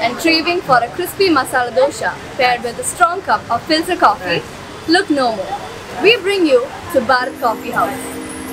and craving for a crispy masala dosha paired with a strong cup of filter coffee, look no more. We bring you to Bharat Coffee House.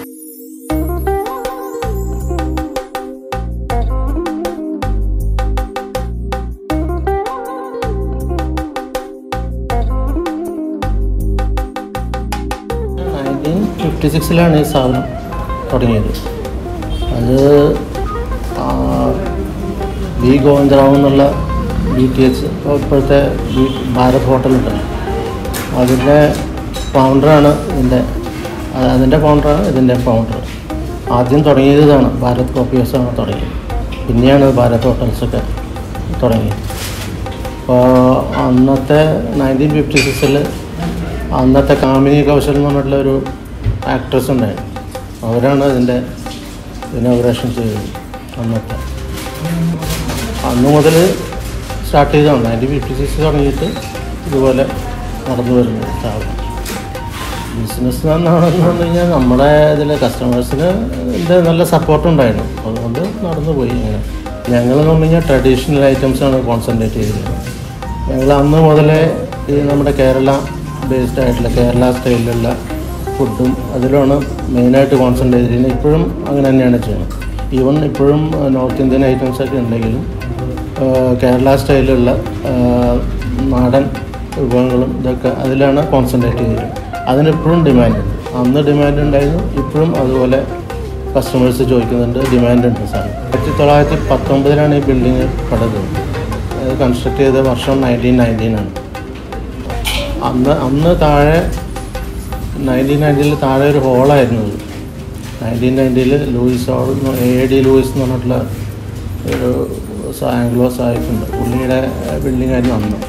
Nineteen fifty സിക്സിലാണ് ഈ സ്ഥാപനം തുടങ്ങിയത് അത് ആ, B Govindarao എന്നുള്ള B T H ഇപ്പോഴത്തെ B Bharat ഹോട്ടലുണ്ടല്ലോ അതിൻ്റെ ഫൗണ്ടറാണ് ഇതിൻ്റെ അത് അതിൻ്റെ ഫൗണ്ടറാണ് ഇതിൻ്റെ ഫൗണ്ടർ ആദ്യം തുടങ്ങിയത് ഇതാണ് ഭാരത് കോഫി ഹൗസാണ് തുടങ്ങിയത് പിന്നെയാണ് ഭാരത് ഹോട്ടൽസൊക്കെ തുടങ്ങിയത് അപ്പോൾ അന്നത്തെ നയൻറ്റീൻ ഫിഫ്റ്റി സിക്സിൽ അന്നത്തെ കാമിനി കൗശൽ എന്ന് പറഞ്ഞിട്ടുള്ള ഒരു ആക്ട്രസ് ഉണ്ടായിരുന്നു അവരാണ് ഇതിൻ്റെ ഇനോഗ്രേഷൻ ചെയ്തത് അന്നത്തെ അന്ന് മുതൽ സ്റ്റാർട്ട് ചെയ്തതാണ് നയൻറ്റീൻ ഫിഫ്റ്റി സിക്സ് തുടങ്ങിയിട്ട് ഇതുപോലെ നടന്നു വരുന്നു സ്ഥാപനം ബിസിനസ് എന്നാണെന്ന് പറഞ്ഞു കഴിഞ്ഞാൽ നമ്മുടെ ഇതിൽ കസ്റ്റമേഴ്സിന് ഇതിൻ്റെ നല്ല സപ്പോർട്ട് ഉണ്ടായിരുന്നു അതുകൊണ്ട് നടന്നു പോയി ഇങ്ങനെ ഞങ്ങളെന്ന് പറഞ്ഞു കഴിഞ്ഞാൽ ട്രഡീഷണൽ ഐറ്റംസാണ് കോൺസെൻട്രേറ്റ് ചെയ്തിരുന്നത് ഞങ്ങൾ അന്ന് മുതലേ ഈ നമ്മുടെ കേരള ബേസ്ഡ് ആയിട്ടുള്ള കേരള സ്റ്റൈലിലുള്ള ഫുഡും അതിലാണ് മെയിനായിട്ട് കോൺസെൻട്രേറ്റ് ചെയ്തിരുന്നത് ഇപ്പോഴും അങ്ങനെ തന്നെയാണ് ചെയ്യുന്നത് ഈവൻ ഇപ്പോഴും നോർത്ത് ഇന്ത്യൻ ഐറ്റംസൊക്കെ ഉണ്ടെങ്കിലും ആ, കേരള സ്റ്റൈലിലുള്ള ആ, നാടൻ വിഭവങ്ങളും ഇതൊക്കെ അതിലാണ് കോൺസെൻട്രേറ്റ് ചെയ്തിരുന്നത് അതിനിപ്പോഴും ഡിമാൻഡുണ്ട് അന്ന് ഡിമാൻഡ് ഉണ്ടായിരുന്നു ഇപ്പോഴും അതുപോലെ കസ്റ്റമേഴ്സ് ചോദിക്കുന്നുണ്ട് ഡിമാൻഡ് ഉണ്ട് സാധനം ആയിരത്തി തൊള്ളായിരത്തി പത്തൊമ്പതിലാണ് ഈ ബിൽഡിങ് പണിതത് അത് കൺസ്ട്രക്ട് ചെയ്ത വർഷം നയൻറ്റീൻ നയൻറ്റീനാണ് അന്ന് അന്ന് താഴെ നയൻറ്റീൻ നയൻറ്റീനിൽ താഴെ ഒരു ഹോളായിരുന്നു ഇത് നയൻറ്റീൻ നയൻറ്റിയിൽ Lewis hall A D Lewis എന്ന് പറഞ്ഞിട്ടുള്ള ഒരു സ- ആംഗ്ലോ സാഹിബുണ്ട് പുള്ളിയുടെ ബിൽഡിംഗ് ആയിരുന്നു അന്ന്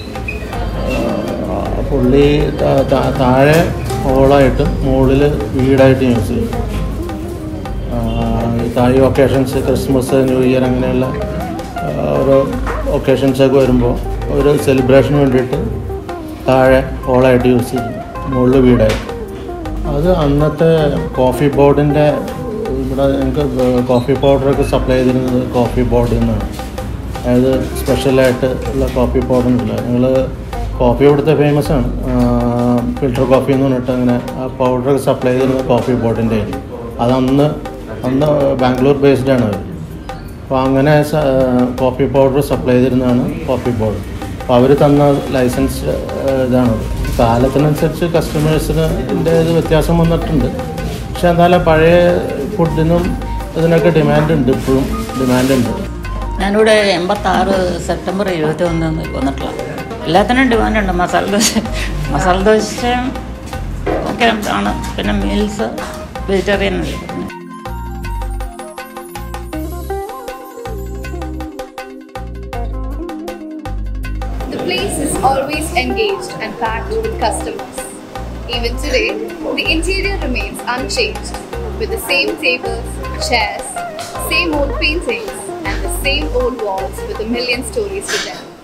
ആ, പുള്ളി താ- താ- താഴെ ഹോളായിട്ടും മുകളിൽ വീടായിട്ട് യൂസ് ചെയ്യും ആ, ഈ താഴെ ഒക്കേഷൻസ് ക്രിസ്മസ് ന്യൂ ഇയർ അങ്ങനെയുള്ള ആ, ഓരോ ഒക്കേഷൻസൊക്കെ വരുമ്പോൾ ഒരു സെലിബ്രേഷന് വേണ്ടിയിട്ട് താഴെ ഹോളായിട്ട് യൂസ് ചെയ്യും മുകളിൽ വീടായിട്ട് അത് അന്നത്തെ കോഫി ബോർഡിൻ്റെ ഇവിടെ ഞങ്ങൾക്ക് കോഫി പൗഡറൊക്കെ സപ്ലൈ ചെയ്തിരുന്നത് കോഫി ബോർഡിൽ നിന്നാണ് അതായത് സ്പെഷ്യലായിട്ട് ഉള്ള കോഫി പൗഡർ ഉണ്ടല്ലോ ഞങ്ങൾ കോഫി ഇവിടുത്തെ ഫേമസ് ആണ് ഫിൽറ്റർ കോഫി എന്ന് പറഞ്ഞിട്ട് അങ്ങനെ ആ പൗഡറൊക്കെ സപ്ലൈ ചെയ്തിരുന്നത് കോഫി ബോർഡിൻ്റെ അത് അന്ന് അന്ന് ബാംഗ്ലൂർ ബേസ്ഡ് ആണ് അവർ അപ്പോൾ അങ്ങനെ സ- കോഫി പൗഡർ സപ്ലൈ ചെയ്തിരുന്നതാണ് കോഫി ബോർഡ് അപ്പോൾ അവർ തന്ന ലൈസൻസ് ഇതാണത് കാലത്തിനനുസരിച്ച് കസ്റ്റമേഴ്സിന് ഇതിൻ്റെ ഇത് വ്യത്യാസം വന്നിട്ടുണ്ട് പക്ഷെ എന്നാലും പഴയ ഫുഡിനും ഇതിനൊക്കെ ഡിമാൻഡ് ഉണ്ട് ഇപ്പോഴും ഡിമാൻഡ് ഉണ്ട് ഞാനിവിടെ എൺപത്താറ് സെപ്റ്റംബർ ഇരുപത്തി ഒന്ന് വന്നിട്ടുള്ള എല്ലാത്തിനും ഡിമാൻഡുണ്ട് മസാല ദോശ മസാല ദോശയും ഒക്കെ ആണ് പിന്നെ മീൽസ് വെജിറ്റേറിയൻ അല്ലേ The place is always engaged and packed with customers. Even today, the interior remains unchanged with the same tables, chairs, same old paintings, and the same old walls with a million stories to tell.